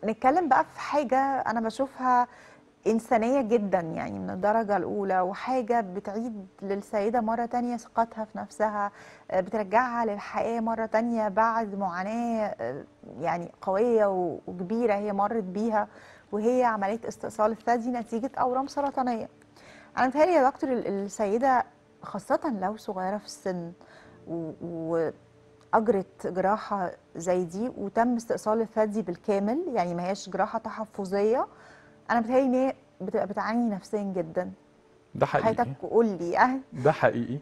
نتكلم بقى في حاجة أنا بشوفها إنسانية جدا يعني من الدرجة الأولى وحاجة بتعيد للسيدة مرة تانية ثقتها في نفسها آه، بترجعها للحياة مرة تانية بعد معاناة آه، يعني قوية و- وكبيرة هي مرت بيها وهي عملية استئصال الثدي نتيجة أورام سرطانية أنا متهيألي يا دكتور ال- السيدة خاصة لو صغيرة في السن و- وأجرت جراحة زي دي وتم استئصال الثدي بالكامل يعني ما هياش جراحة تحفظية أنا متهيألي إن هي بتبقى بتعاني نفسيا جدا ده حقيقي حياتك قول لي يعني ده حقيقي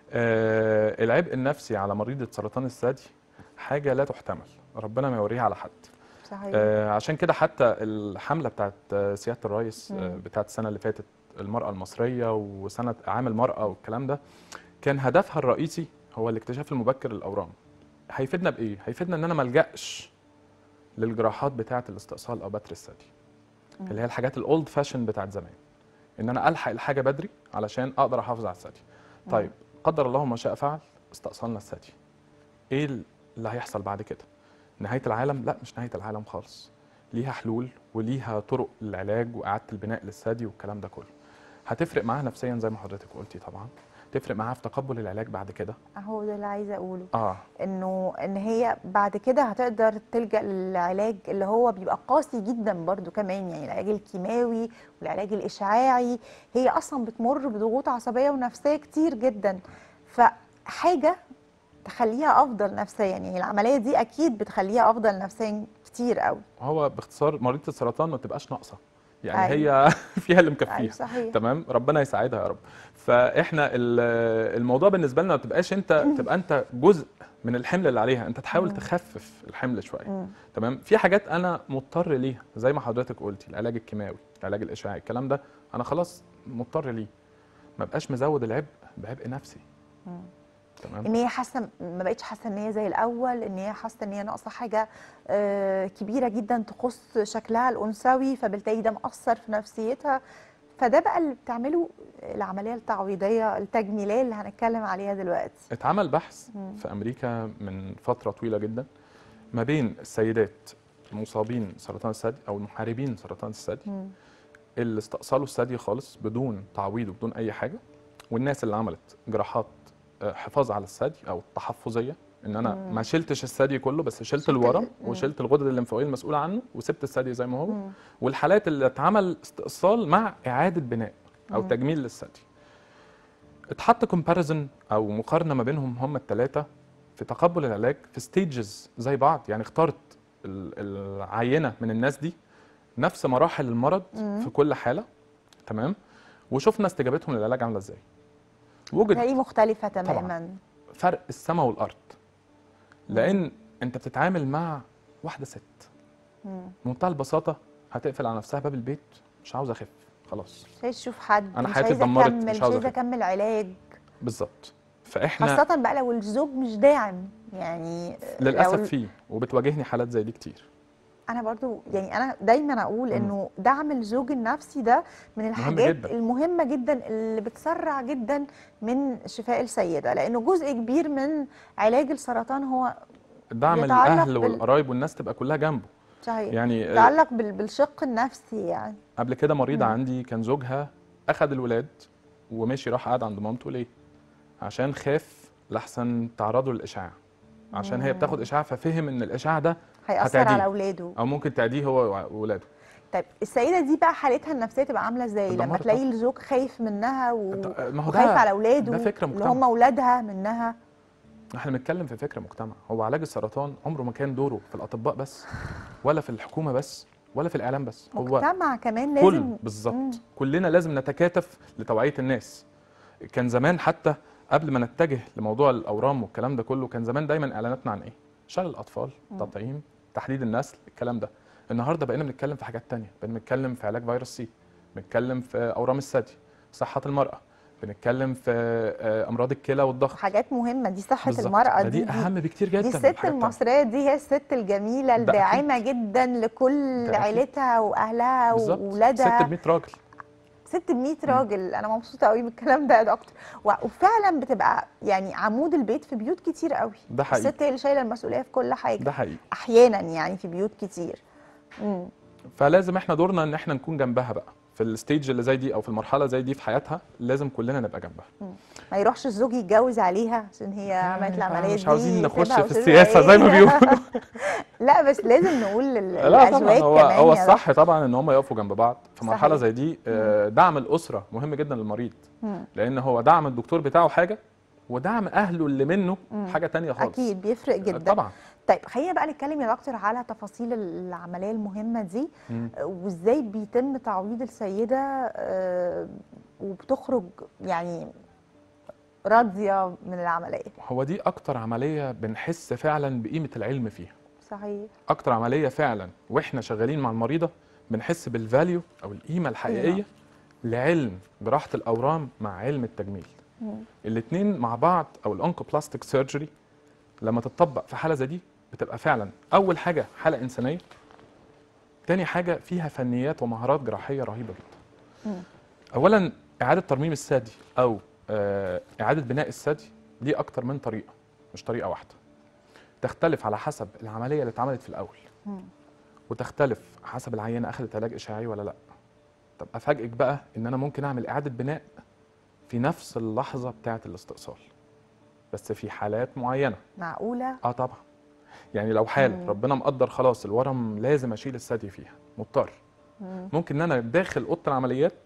آه العبء النفسي على مريضة سرطان الثدي حاجة لا تحتمل ربنا ما يوريها على حد صحيح آه عشان كده حتى الحملة بتاعت آه، سيادة الرئيس آه مم. بتاعت السنة اللي فاتت المرأة المصرية وسنة عام المرأة والكلام ده كان هدفها الرئيسي هو الاكتشاف المبكر للأورام هيفيدنا بإيه؟ هيفيدنا إن أنا ما ألجأش للجراحات بتاعة الاستئصال أو بتر الثدي مم. اللي هي الحاجات الأولد فاشن بتاعت زمان إن أنا ألحق الحاجة بدري علشان أقدر أحافظ على الثدي طيب قدر الله ما شاء فعل استأصلنا الثدي ايه اللي هيحصل بعد كده نهايه العالم لا مش نهايه العالم خالص ليها حلول وليها طرق للعلاج واعاده البناء للثدي والكلام ده كله هتفرق معاها نفسيا زي ما حضرتك قلتي طبعا تفرق معاها في تقبل العلاج بعد كده هو ده اللي عايزة أقوله اه انه ان هي بعد كده هتقدر تلجأ للعلاج اللي هو بيبقى قاسي جدا برضو كمان يعني العلاج الكيماوي والعلاج الإشعاعي هي أصلا بتمر بضغوط عصبية ونفسية كتير جدا فحاجة تخليها أفضل نفسيا يعني العملية دي أكيد بتخليها أفضل نفسيا كتير قوي هو باختصار مريضه السرطان ما تبقاش ناقصه يعني أيوة. هي فيها اللي أيوة مكفيها صحيح تمام ربنا يساعدها يا رب فاحنا ال- الموضوع بالنسبه لنا ما تبقاش انت تبقى انت جزء من الحمل اللي عليها انت تحاول مم. تخفف الحمل شويه مم. تمام في حاجات انا مضطر ليها زي ما حضرتك قلتي العلاج الكيماوي العلاج الاشعاعي الكلام ده انا خلاص مضطر ليه ما بقاش مزود العبء بعبء نفسي مم. تمام ان هي حاسه ما بقتش حاسه ان هي زي الاول ان هي حاسه ان هي ناقصه حاجه آه، كبيره جدا تخص شكلها الانثوي فبالتالي ده مأثر في نفسيتها فده بقى اللي بتعمله العمليه التعويضيه التجميليه اللي هنتكلم عليها دلوقتي اتعمل بحث مم. في امريكا من فتره طويله جدا ما بين السيدات المصابين سرطان الثدي او المحاربين سرطان الثدي مم. اللي استأصلوا الثدي خالص بدون تعويض وبدون اي حاجه والناس اللي عملت جراحات آه، حفاظ على الثدي او التحفظيه ان انا مم. ما شلتش الثدي كله بس شلت شلت الورم ال- مم. وشلت الغدد الليمفاويه المسؤوله عنه وسبت الثدي زي ما هو مم. والحالات اللي اتعمل استئصال مع اعاده بناء او مم. تجميل للثدي اتحط كومباريزن او مقارنه ما بينهم هم الثلاثه في تقبل العلاج في ستيجز زي بعض يعني اخترت ال- العينه من الناس دي نفس مراحل المرض مم. في كل حاله تمام وشفنا استجابتهم للعلاج عامله ازاي وجد هي مختلفه تماما فرق السماء والارض لان انت بتتعامل مع واحده ست مم. بمنتهى البساطه هتقفل على نفسها باب البيت مش عاوزه اخف خلاص مش عايز اشوف حد أنا مش حياتي عايزه اتدمرت، اكمل مش مش عاوزة عايزه أخف. اكمل علاج بالظبط فاحنا خاصه بقى لو الزوج مش داعم يعني لو للاسف ال- فيه وبتواجهني حالات زي دي كتير انا برضو يعني انا دايما اقول مم. انه دعم الزوج النفسي ده من الحاجات جداً. المهمه جدا اللي بتسرع جدا من شفاء السيده لانه جزء كبير من علاج السرطان هو دعم يتعلق الاهل بال- والقرايب والناس تبقى كلها جنبه صحيح يعني آه، يتعلق بال- بالشق النفسي يعني قبل كده مريضه مم. عندي كان زوجها اخذ الولاد ومشي راح قعد عند مامته ليه عشان خاف لحسن تعرضه للاشعاع عشان هي بتاخد اشعاع ففهم ان الاشعاع ده هيأثر هتعديه. على اولاده او ممكن تعديه هو وولاده طيب السيده دي بقى حالتها النفسيه تبقى عامله ازاي لما اتدمرت تلاقي الزوج خايف منها و... ما هو وخايف ده على اولاده ده فكرة اللي مجتمع. هم اولادها منها احنا بنتكلم في فكره مجتمع هو علاج السرطان عمره ما كان دوره في الاطباء بس ولا في الحكومه بس ولا في الاعلام بس هو مجتمع كمان كل لازم مم. بالظبط كلنا لازم نتكاتف لتوعيه الناس كان زمان حتى قبل ما نتجه لموضوع الاورام والكلام ده كله كان زمان دايما اعلاناتنا عن ايه شلل الاطفال مم. تطعيم تحديد النسل الكلام ده النهارده بقينا بنتكلم في حاجات تانية بقينا بنتكلم في علاج فيروس سي بنتكلم في اورام الثدي صحه المراه بنتكلم في آه، امراض الكلى والضغط حاجات مهمه دي صحه بالظبط. المراه ده دي, دي اهم بكتير جدا دي من الست الحاجات التانية. المصريه دي هي الست الجميله أكيد. الداعمه جدا لكل ده أكيد. عيلتها واهلها بالظبط ست واولادها ب 100 راجل ست ب 100 راجل انا مبسوطه قوي بالكلام ده يا دكتور و- وفعلا بتبقى يعني عمود البيت في بيوت كتير قوي ده حقيقي الست هي اللي شايله المسؤوليه في كل حاجه ده حقيقي احيانا يعني في بيوت كتير مم. فلازم احنا دورنا ان احنا نكون جنبها بقى في الستيج اللي زي دي او في المرحله زي دي في حياتها لازم كلنا نبقى جنبها ما يروحش الزوج يتجوز عليها عشان هي عملت العمليه مش دي عاوزين نخش سيبها في وسيبها السياسه إيه؟ زي ما بيقولوا لا بس لازم نقول لل- لا طبعا للازواج هو كمان هو يا الصح طبعا ان هم يقفوا جنب بعض في مرحله صحيح. زي دي آه، دعم الاسره مهم جدا للمريض مم. لان هو دعم الدكتور بتاعه حاجه ودعم اهله اللي منه مم. حاجه تانية خالص اكيد بيفرق جدا طبعا طيب خلينا بقى نتكلم يا دكتور على تفاصيل العمليه المهمه دي مم. وازاي بيتم تعويض السيده آه، وبتخرج يعني راضيه من العمليه هو دي اكتر عمليه بنحس فعلا بقيمه العلم فيها صحيح اكتر عمليه فعلا واحنا شغالين مع المريضه بنحس بالفاليو او القيمه الحقيقيه لعلم جراحه الاورام مع علم التجميل مم. الاثنين مع بعض او الاونكوبلاستيك سيرجري لما تطبق في حاله زي دي بتبقى فعلا اول حاجه حاله انسانيه تاني حاجه فيها فنيات ومهارات جراحيه رهيبه جدا مم. اولا اعاده ترميم الثدي او آه، اعاده بناء الثدي دي اكتر من طريقه مش طريقه واحده تختلف على حسب العمليه اللي اتعملت في الاول مم. وتختلف حسب العينه اخذت علاج اشعاعي ولا لا طب افاجئك بقى ان انا ممكن اعمل اعاده بناء في نفس اللحظه بتاعه الاستئصال بس في حالات معينه معقوله اه طبعا يعني لو حاله مم. ربنا مقدر خلاص الورم لازم اشيل الثدي فيها مضطر مم. ممكن ان انا داخل اوضه العمليات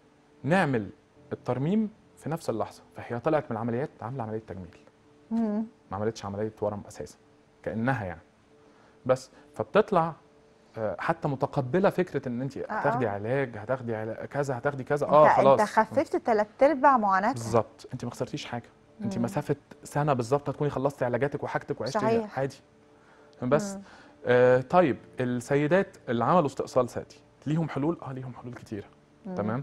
نعمل الترميم في نفس اللحظه فهي طلعت من العمليات عامله عمليه تجميل مم. ما عملتش عمليه ورم اساسا كانها يعني بس فبتطلع آه، حتى متقبله فكره ان انت هتاخدي آه. علاج هتاخدي علاج كذا هتاخدي كذا انت اه خلاص انت خففت ثلاث ارباع معاناتها بالظبط انت ما خسرتيش حاجه انت مم. مسافه سنه بالظبط هتكوني خلصتي علاجاتك وحاجتك وعشتي صحيح. عادي بس مم. آه طيب السيدات اللي عملوا استئصال ثدي ليهم حلول اه ليهم حلول كتيره مم. تمام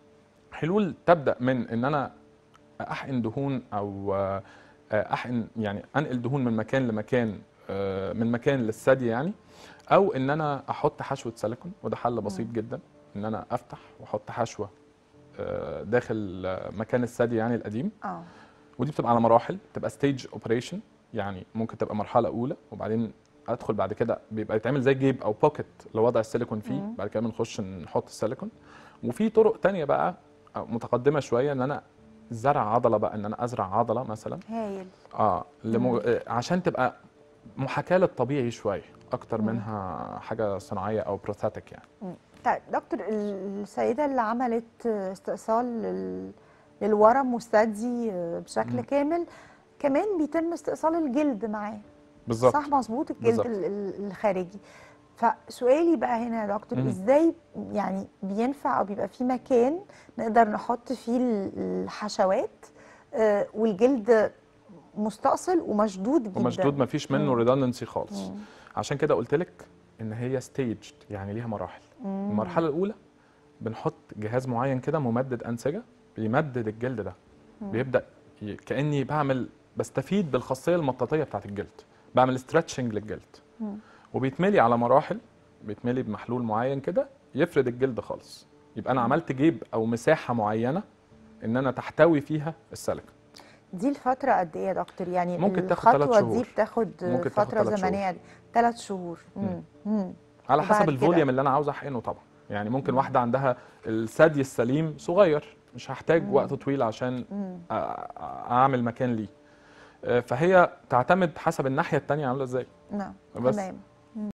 حلول تبدا من ان انا احقن دهون او آه، احقن يعني انقل دهون من مكان لمكان آه، من مكان للثدي يعني او ان انا احط حشوه سيليكون وده حل بسيط مم. جدا ان انا افتح واحط حشوه آه، داخل آه، مكان الثدي يعني القديم اه ودي بتبقى على مراحل بتبقى ستيج اوبريشن يعني ممكن تبقى مرحله اولى وبعدين ادخل بعد كده بيبقى يتعمل زي جيب او بوكيت لوضع السيليكون فيه مم. بعد كده بنخش نحط السيليكون وفي طرق تانية بقى أو متقدمه شويه ان انا زرع عضله بقى ان انا ازرع عضله مثلا هايل اه لمو... مم. آه، عشان تبقى محاكاه للطبيعي شويه اكتر مم. منها حاجه صناعيه او بروثاتيك يعني طيب دكتور السيدة اللي عملت استئصال لل... للورم والثدي بشكل مم. كامل كمان بيتم استئصال الجلد معاه بالظبط صح مظبوط الجلد بالظبط. ال- ال- الخارجي فسؤالي بقى هنا يا دكتور مم. ازاي يعني بينفع او بيبقى في مكان نقدر نحط فيه ال- الحشوات آه، والجلد مستأصل ومشدود جدا ومشدود ما فيش منه مم. ريدندنسي خالص مم. عشان كده قلت لك ان هي ستيجد يعني ليها مراحل مم. المرحله الاولى بنحط جهاز معين كده ممدد انسجه بيمدد الجلد ده مم. بيبدا ي... كاني بعمل بستفيد بالخاصيه المطاطيه بتاعت الجلد بعمل ستريتشنج للجلد مم. وبيتملي على مراحل بيتملي بمحلول معين كده يفرد الجلد خالص يبقى انا مم. عملت جيب او مساحه معينه ان انا تحتوي فيها السيليكون دي الفترة قد ايه يا دكتور؟ يعني ممكن تاخد تلات الخطوة دي شهور. بتاخد ممكن تاخد فترة تلات زمنية ثلاث شهور مم. مم. مم. على وبعد حسب كده؟ الفوليوم اللي انا عاوز احقنه طبعا يعني ممكن مم. واحده عندها الثدي السليم صغير مش هحتاج مم. وقت طويل عشان مم. أ- أ- اعمل مكان ليه آه، فهي تعتمد حسب الناحيه التانية عامله ازاي نعم بس. تمام